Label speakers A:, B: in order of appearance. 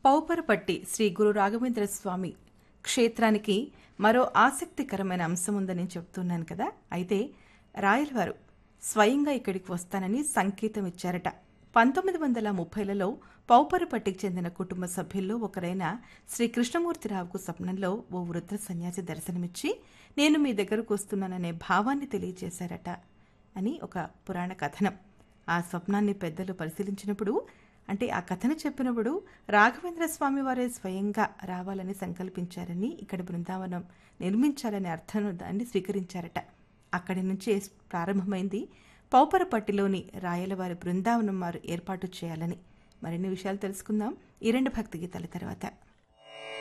A: పౌపరపట్టి శ్రీ గురు రాఘవేంద్ర స్వామి క్షేత్రానికి మరో ఆసక్తికరమైన అంశం ఉందని చెప్తున్నాను కదా అయితే రాయలవారు స్వయంగా ఇక్కడికి వస్తానని సంకేతం ఇచ్చారట పంతొమ్మిది వందల ముప్పైలలో పౌపరపట్టికి చెందిన కుటుంబ సభ్యుల్లో ఒకరైన శ్రీ కృష్ణమూర్తిరావుకు స్వప్నంలో ఓ వృద్ధ సన్యాసి దర్శనమిచ్చి నేను మీ దగ్గరకు వస్తున్నాననే భావాన్ని తెలియజేశారట అని ఒక పురాణ కథనం ఆ స్వప్నాన్ని పెద్దలు పరిశీలించినప్పుడు అంటే ఆ కథను చెప్పినప్పుడు రాఘవేంద్ర స్వామి వారే స్వయంగా రావాలని సంకల్పించారని ఇక్కడ బృందావనం నిర్మించాలనే అర్థం దాన్ని స్వీకరించారట అక్కడి నుంచే ప్రారంభమైంది పౌపరపట్టిలోని రాయలవారి బృందావనం వారు ఏర్పాటు చేయాలని మరిన్ని విషయాలు తెలుసుకుందాం ఈ రెండు భక్తి గీతాల తర్వాత